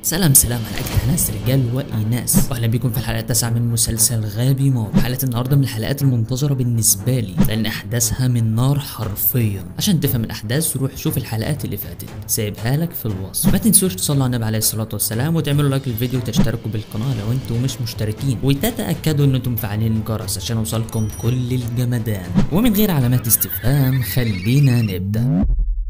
سلام سلام على اجدع ناس رجال واناس واهلا بكم في الحلقه التاسعه من مسلسل غابي مار حلقه النهارده من الحلقات المنتظره بالنسبه لي لان احداثها من نار حرفيا عشان تفهم الاحداث روح شوف الحلقات اللي فاتت سايبها لك في الوصف ما تنسوش تصلوا على النبي عليه الصلاه والسلام وتعملوا لايك للفيديو وتشتركوا بالقناه لو انتم مش مشتركين وتتاكدوا ان انتم مفعلين الجرس عشان يوصلكم كل الجمدان ومن غير علامات استفهام خلينا نبدا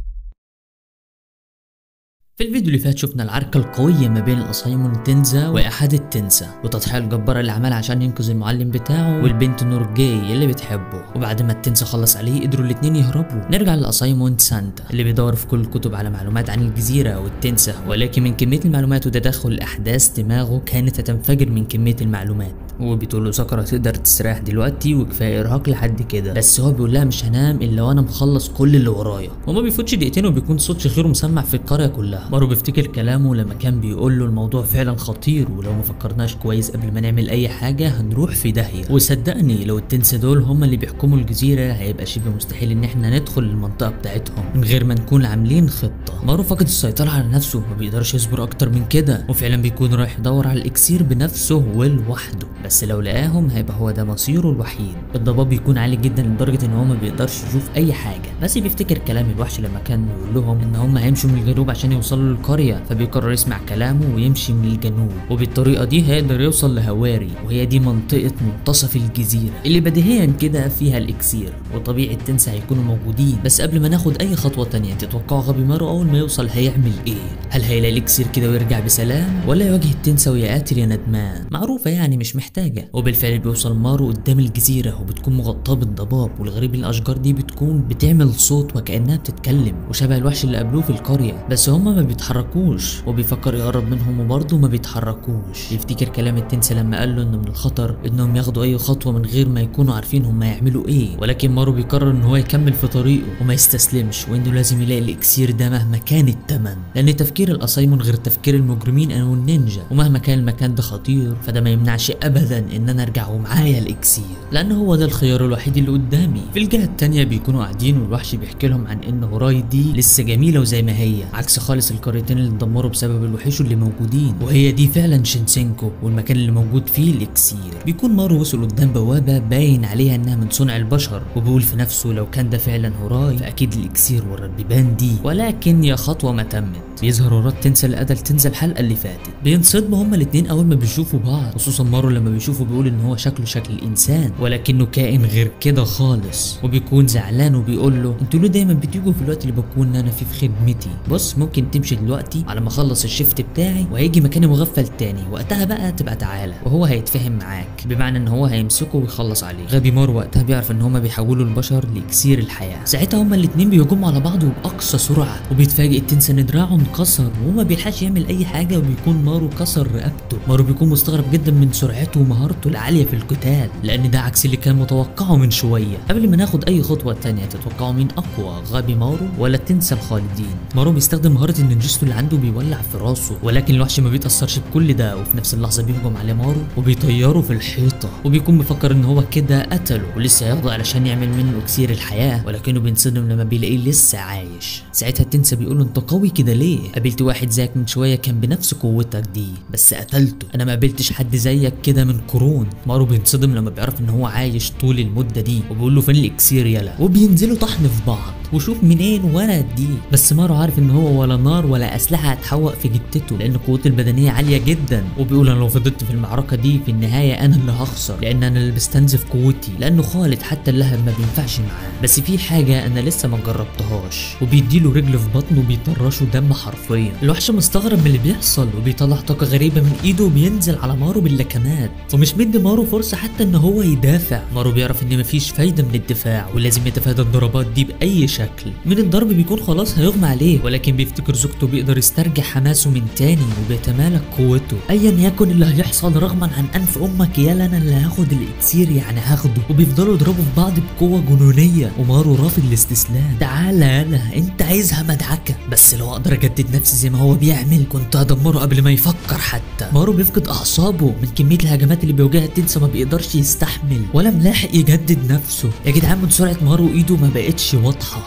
في الفيديو اللي فات شفنا العركة القوية ما بين الأصايمون تنزا وإحادة تنسا والتضحية الجبارة اللي عملها عشان ينقذ المعلم بتاعه والبنت نورجاي اللي بتحبه وبعد ما التنسا خلص عليه قدروا الاتنين يهربوا نرجع للأصايمون سانتا اللي بيدور في كل الكتب على معلومات عن الجزيرة والتنسا ولكن من كمية المعلومات وتدخل الأحداث دماغه كانت هتنفجر من كمية المعلومات وبتقول له سكرة تقدر تستريح دلوقتي وكفاية إرهاق لحد كده بس هو بيقول لها مش هنام إلا وأنا مخلص كل اللي ورايا وما بيفوتش دقيقتين وبيكون صوت شخيره مسمع في القرية كلها مارو بيفتكر كلامه لما كان بيقول له الموضوع فعلا خطير ولو ما فكرناش كويس قبل ما نعمل أي حاجة هنروح في داهية وصدقني لو التنسة دول هم اللي بيحكموا الجزيرة هيبقى شبه مستحيل إن احنا ندخل المنطقة بتاعتهم من غير ما نكون عاملين خطة مارو فقد السيطرة على نفسه ما بيقدرش يصبر أكتر من كده وفعلا بيكون رايح يدور على الإكسير بنفسه ولوحده بس لو لقاهم هيبقى هو ده مصيره الوحيد الضباب بيكون عالي جدا لدرجة إن هو ما بيقدرش يشوف أي حاجة بس بيفتكر كلام الوحش لما كان يقول لهم إن هم هيمشوا من الجنوب عشان يوصلوا للقرية فبيقرر يسمع كلامه ويمشي من الجنوب وبالطريقة دي هيقدر يوصل لهواري وهي دي منطقة منتصف الجزيرة اللي بديهيا كده فيها الإكسير وطبيعي التنسى هيكونوا موجودين بس قبل ما ناخد أي خطوة تانية تتوقعوا غبي مارو أول ما يوصل هيعمل إيه؟ هل هيلاقي الإكسير كده ويرجع بسلام ولا يواجه التنسى ويا قاتل يا ندمان؟ معروفة يعني مش محتاجة وبالفعل بيوصل مارو قدام الجزيرة وبتكون مغطاة بالضباب والغريب الأشجار دي بتكون بتعمل صوت وكأنها بتتكلم وشبه الوحش اللي قابلوه في القرية بس هما ما بيتحركوش وبيفكر يقرب منهم وبرضه ما بيتحركوش يفتكر كلام التنسى لما قال له انه من الخطر انهم ياخدوا اي خطوة من غير ما يكونوا عارفين هما يعملوا ايه ولكن مارو بيقرر ان هو يكمل في طريقه وما يستسلمش وانه لازم يلاقي الاكسير ده مهما كان التمن لان تفكير الاسايمون غير تفكير المجرمين او النينجا ومهما كان المكان ده خطير فده ما يمنعش ابدا ان انا ارجع ومعايا الاكسير لان هو ده الخيار الوحيد اللي قدامي في الجهه التانية بيكونوا قاعدين والوحش بيحكي لهم عن ان هوراي دي لسه جميله وزي ما هي عكس خالص القريتين اللي اتدمروا بسبب الوحوش اللي موجودين وهي دي فعلا شينسينكو والمكان اللي موجود فيه الاكسير بيكون مارو وصل قدام بوابه باين عليها انها من صنع البشر وبيقول في نفسه لو كان ده فعلا هوراي فاكيد الاكسير ورا البيبان دي ولكن يا خطوه ما تمت بيظهر هوراي تنسى اللي قتل تنسى الحلقه اللي فاتت بينصدموا هما الاتنين اول ما بيشوفوا بعض خصوصا مارو لما بيشوفه بيقول ان هو شكله شكل الانسان ولكنه كائن غير كده خالص وبيكون زعلان وبيقول له انتوا ليه دايما بتيجوا في الوقت اللي بكون انا فيه في خدمتي بص ممكن تمشي دلوقتي على ما اخلص الشيفت بتاعي وهيجي مكاني مغفل تاني وقتها بقى تبقى تعالى وهو هيتفاهم معاك بمعنى ان هو هيمسكه ويخلص عليه غبي مار وقتها بيعرف ان هما بيحولوا البشر لاكسير الحياه ساعتها هما الاتنين بيهجموا على بعض وباقصى سرعه وبيتفاجئ التنسى ان دراعه انكسر وهو ما بيلحقش يعمل اي حاجه وبيكون مارو كسر رقبته مارو بيكون مستغرب جدا من سرعته ومهارته العاليه في القتال لان ده عكس اللي كان متوقعه من شويه قبل ما ناخد اي خطوه تانية تتوقعوا مين اقوى غبي مارو ولا التنسى الخالدين مارو بيستخدم مهاره النينجستو اللي عنده بيولع في راسه ولكن الوحش ما بيتاثرش بكل ده وفي نفس اللحظه بيهجم عليه مارو وبيطيره في الحيطه وبيكون مفكر ان هو كده قتله ولسه هياخده علشان يعمل منه اكسير الحياه ولكنه بينصدم لما بيلاقيه لسه عايش ساعتها التنسى بيقول له انت قوي كده ليه قابلت واحد زيك من شويه كان بنفس قوتك دي بس قتلته انا ما قابلتش حد زيك كده من قرون مارو بينصدم لما بيعرف ان هو عايش طول المده دي وبيقول له فين الاكسير يلا وبينزلوا طحن في بعض وشوف منين وانا دي بس مارو عارف ان هو ولا نار ولا اسلحه هتحوق في جتته لان قوته البدنيه عاليه جدا وبيقول انا لو فضلت في المعركه دي في النهايه انا اللي هخسر لان انا اللي بستنزف قوتي لانه خالد حتى اللهب ما بينفعش معاه بس في حاجه انا لسه ما جربتهاش وبيديله رجل في بطنه وبيطرشه دم حرفيا الوحش مستغرب من اللي بيحصل وبيطلع طاقه غريبه من ايده وبينزل على مارو باللكمات ومش مدي مارو فرصه حتى ان هو يدافع مارو بيعرف ان مفيش فايده من الدفاع ولازم يتفادى الضربات دي باي شكل من الضرب بيكون خلاص هيغمى عليه ولكن بيفتكر زوجته بيقدر يسترجع حماسه من تاني وبيتمالك قوته ايا يكن اللي هيحصل رغما عن انف امك يالا انا اللي هاخد الاكسير يعني هاخده وبيفضلوا يضربوا في بعض بقوه جنونيه ومارو رافض الاستسلام تعالى يالا انت عايزها مدعكه بس لو اقدر اجدد نفسي زي ما هو بيعمل كنت هدمره قبل ما يفكر حتى مارو بيفقد اعصابه من كميه الهجمات اللي بيواجهها التنسى ما بيقدرش يستحمل ولا ملاحق يجدد نفسه يا جدعان من سرعه مارو ايده ما بقتش واضحه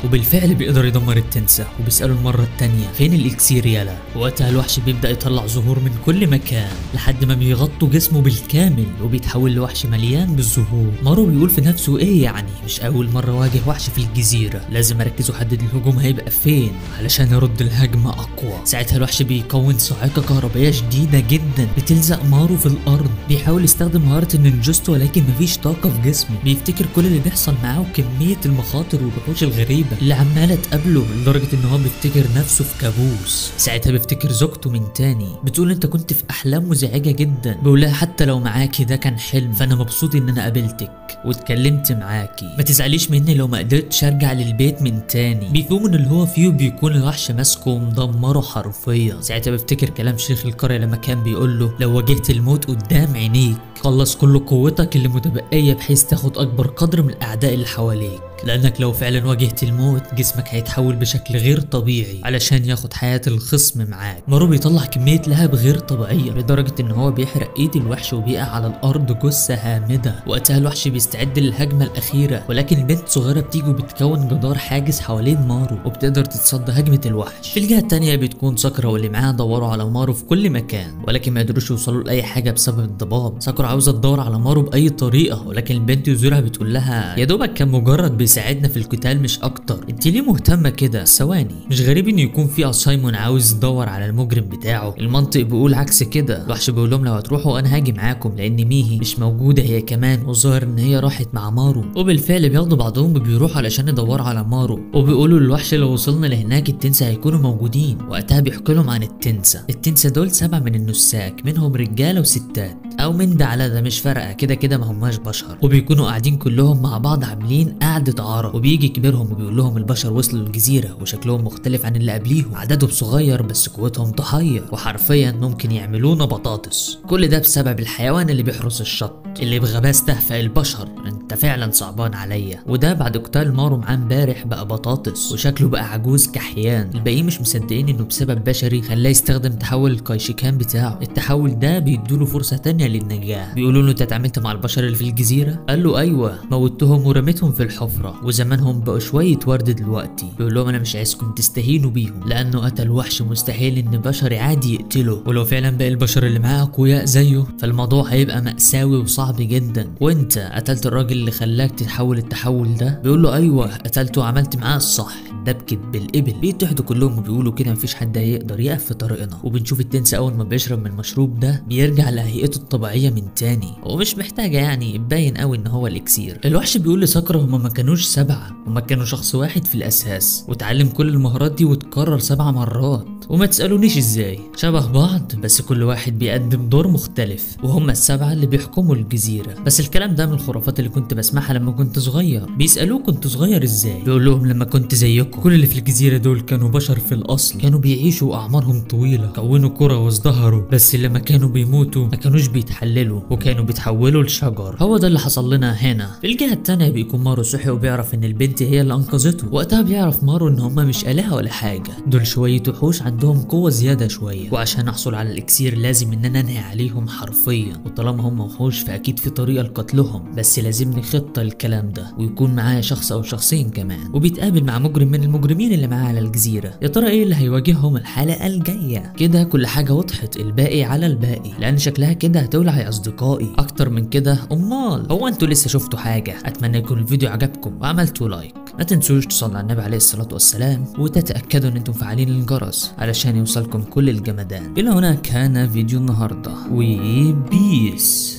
وبالفعل بيقدر يدمر التنسة وبيسأله المرة التانية فين الإكسير يالا وقتها الوحش بيبدأ يطلع زهور من كل مكان لحد ما بيغطوا جسمه بالكامل وبيتحول لوحش مليان بالزهور مارو بيقول في نفسه ايه يعني مش أول مرة واجه وحش في الجزيرة لازم أركز وأحدد الهجوم هيبقى فين علشان يرد الهجمة أقوى ساعتها الوحش بيكون صاعقة كهربائية شديدة جدا بتلزق مارو في الأرض بيحاول يستخدم مهارة النينجوستو ولكن مفيش طاقة في جسمه بيفتكر كل اللي بيحصل معاه وكمية المخاطر والوحوش الغريبة اللي عمالة تقابله لدرجة إن هو بيفتكر نفسه في كابوس ساعتها بيفتكر زوجته من تاني بتقول أنت كنت في أحلام مزعجة جدا بيقول لها حتى لو معاكي ده كان حلم فأنا مبسوط إن أنا قابلتك واتكلمت معاكي ما تزعليش مني لو ما قدرتش أرجع للبيت من تاني بيفهم إن اللي هو فيه بيكون الوحش ماسكه ومدمره حرفيا ساعتها بيفتكر كلام شيخ القرية لما كان بيقول له لو واجهت الموت قدام عينيك خلص كل قوتك اللي متبقية بحيث تاخد أكبر قدر من الأعداء اللي حواليك لأنك لو فعلا واجهت الموت جسمك هيتحول بشكل غير طبيعي علشان ياخد حياة الخصم معاك مارو بيطلع كمية لهب غير طبيعية لدرجة إن هو بيحرق إيد الوحش وبيقع على الأرض جثة هامدة وقتها الوحش بيستعد للهجمة الأخيرة ولكن البنت صغيرة بتيجي وبتكون جدار حاجز حوالين مارو وبتقدر تتصدى هجمة الوحش في الجهة التانية بتكون ساكورا واللي معاها دوروا على مارو في كل مكان ولكن ما قدروش يوصلوا لأي حاجة بسبب الضباب ساكورا عاوزة تدور على مارو بأي طريقة ولكن البنت يوزورها بتقول لها يا دوبك كان مجرد بيساعدنا في القتال مش أكتر انت ليه مهتمة كده ثواني مش غريب إن يكون في سايمون عاوز يدور على المجرم بتاعه المنطق بيقول عكس كده الوحش بيقول لهم لو هتروحوا أنا هاجي معاكم لأن ميهي مش موجودة هي كمان والظاهر إن هي راحت مع مارو وبالفعل بياخدوا بعضهم وبيروحوا علشان يدوروا على مارو وبيقولوا للوحش لو وصلنا لهناك التنسة هيكونوا موجودين وقتها بيحكوا لهم عن التنسة التنسة دول سبع من النساك منهم رجالة وستات او من ده على ده مش فارقه كده كده ما هماش بشر وبيكونوا قاعدين كلهم مع بعض عاملين قعده عرب وبيجي كبيرهم وبيقول لهم البشر وصلوا للجزيره وشكلهم مختلف عن اللي قبليهم عددهم صغير بس قوتهم تحير وحرفيا ممكن يعملونا بطاطس كل ده بسبب الحيوان اللي بيحرس الشط اللي بغباء استهفأ البشر انت فعلا صعبان عليا وده بعد قتال مارو معاه امبارح بقى بطاطس وشكله بقى عجوز كحيان الباقيين مش مصدقين انه بسبب بشري خلاه يستخدم تحول الكايشيكان بتاعه التحول ده بيدوله فرصه تانية للنجاه بيقولوا له انت اتعاملت مع البشر اللي في الجزيره قال له ايوه موتهم ورميتهم في الحفره وزمانهم بقوا شويه ورد دلوقتي بيقول لهم انا مش عايزكم تستهينوا بيهم لانه قتل وحش مستحيل ان بشري عادي يقتله ولو فعلا باقي البشر اللي معاه اقوياء زيه فالموضوع هيبقى مأساوي وصعب جدا وانت قتلت الراجل اللي خلاك تتحول التحول ده بيقول له ايوه قتلته وعملت معاه الصح ده بكذب بالابل بيتحدوا كلهم وبيقولوا كده مفيش حد هيقدر يقف في طريقنا وبنشوف التنس اول ما بيشرب من المشروب ده بيرجع لهيئته الطبيعيه من تاني ومش محتاجه يعني باين قوي ان هو الاكسير الوحش بيقول لسكرة هما ما كانوش سبعه هما كانوا شخص واحد في الاساس وتعلم كل المهارات دي وتكرر سبع مرات وما تسالونيش ازاي شبه بعض بس كل واحد بيقدم دور مختلف وهم السبعه اللي بيحكموا الجزيره بس الكلام ده من الخرافات اللي كنت بسمعها لما كنت صغير بيسالوه كنت صغير ازاي بيقول لهم لما كنت زيكم كل اللي في الجزيره دول كانوا بشر في الاصل كانوا بيعيشوا اعمارهم طويله كونوا كره وازدهروا بس لما كانوا بيموتوا ما كانوش بيتحللوا وكانوا بيتحولوا لشجر هو ده اللي حصل لنا هنا في الجهه التانيه بيكون مارو صحي وبيعرف ان البنت هي اللي انقذته وقتها بيعرف مارو ان هما مش الهه ولا حاجه دول شويه وحوش عندهم قوه زياده شويه وعشان احصل على الاكسير لازم ان انا انهي عليهم حرفيا وطالما هم وحوش فاكيد في طريقه لقتلهم بس لازمني خطه للكلام ده ويكون معايا شخص او شخصين كمان وبيتقابل مع مجرم من المجرمين اللي معاه على الجزيره يا ترى ايه اللي هيواجههم الحلقه الجايه كده كل حاجه وضحت الباقي على الباقي لان شكلها كده هتولع يا اصدقائي اكتر من كده امال هو انتوا لسه شفتوا حاجه اتمنى يكون الفيديو عجبكم وعملتوا لايك ما تنسوش تصلوا على النبي عليه الصلاه والسلام وتتاكدوا ان انتم فعالين الجرس علشان يوصلكم كل الجمدان الى هنا كان فيديو النهارده وبيس